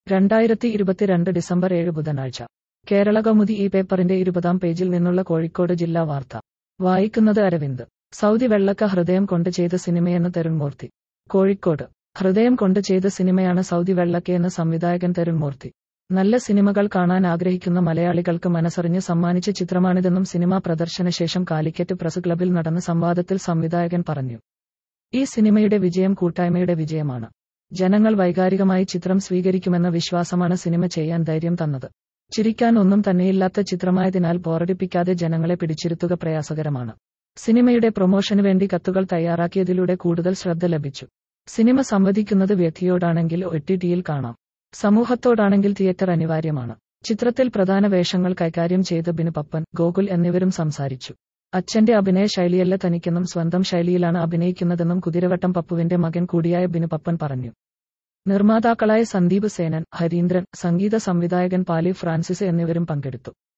രണ്ടായിരത്തി ഇരുപത്തിരണ്ട് ഡിസംബർ ഏഴ് ബുധനാഴ്ച കേരള കൗമുദി ഈ പേപ്പറിന്റെ ഇരുപതാം പേജിൽ നിന്നുള്ള കോഴിക്കോട് ജില്ലാ വാർത്ത വായിക്കുന്നത് അരവിന്ദ് സൗദി വെള്ളക്ക ഹൃദയം കൊണ്ട് ചെയ്ത സിനിമയെന്ന് തരുൺമൂർത്തി കോഴിക്കോട് ഹൃദയം കൊണ്ട് ചെയ്ത സിനിമയാണ് സൗദി വെള്ളക്കയെന്ന് സംവിധായകൻ തരുൺമൂർത്തി നല്ല സിനിമകൾ കാണാൻ ആഗ്രഹിക്കുന്ന മലയാളികൾക്ക് മനസ്സറിഞ്ഞ് സമ്മാനിച്ച ചിത്രമാണിതെന്നും സിനിമാ പ്രദർശനശേഷം കാലിക്കറ്റ് പ്രസ് ക്ലബിൽ നടന്ന സംവാദത്തിൽ സംവിധായകൻ പറഞ്ഞു ഈ സിനിമയുടെ വിജയം കൂട്ടായ്മയുടെ വിജയമാണ് ജനങ്ങൾ വൈകാരികമായി ചിത്രം സ്വീകരിക്കുമെന്ന വിശ്വാസമാണ് സിനിമ ചെയ്യാൻ ധൈര്യം തന്നത് ചിരിക്കാൻ ഒന്നും തന്നെയില്ലാത്ത ചിത്രമായതിനാൽ ബോറടിപ്പിക്കാതെ ജനങ്ങളെ പിടിച്ചിരുത്തുക പ്രയാസകരമാണ് സിനിമയുടെ പ്രൊമോഷന് വേണ്ടി കത്തുകൾ തയ്യാറാക്കിയതിലൂടെ കൂടുതൽ ശ്രദ്ധ ലഭിച്ചു സിനിമ സംവദിക്കുന്നത് വ്യക്തിയോടാണെങ്കിൽ ഒ ടി ടിയിൽ കാണാം സമൂഹത്തോടാണെങ്കിൽ തിയേറ്റർ അനിവാര്യമാണ് ചിത്രത്തിൽ പ്രധാന വേഷങ്ങൾ കൈകാര്യം ചെയ്ത ബിനു പപ്പൻ ഗോകുൽ എന്നിവരും സംസാരിച്ചു അച്ഛന്റെ അഭിനയ ശൈലിയല്ല തനിക്കെന്നും സ്വന്തം ശൈലിയിലാണ് അഭിനയിക്കുന്നതെന്നും കുതിരവട്ടം പപ്പുവിന്റെ മകൻ കൂടിയായ ബിനു പപ്പൻ പറഞ്ഞു നിർമ്മാതാക്കളായ സന്ദീപ് സേനൻ ഹരീന്ദ്രൻ സംഗീത സംവിധായകൻ പാലി ഫ്രാൻസിസ് എന്നിവരും പങ്കെടുത്തു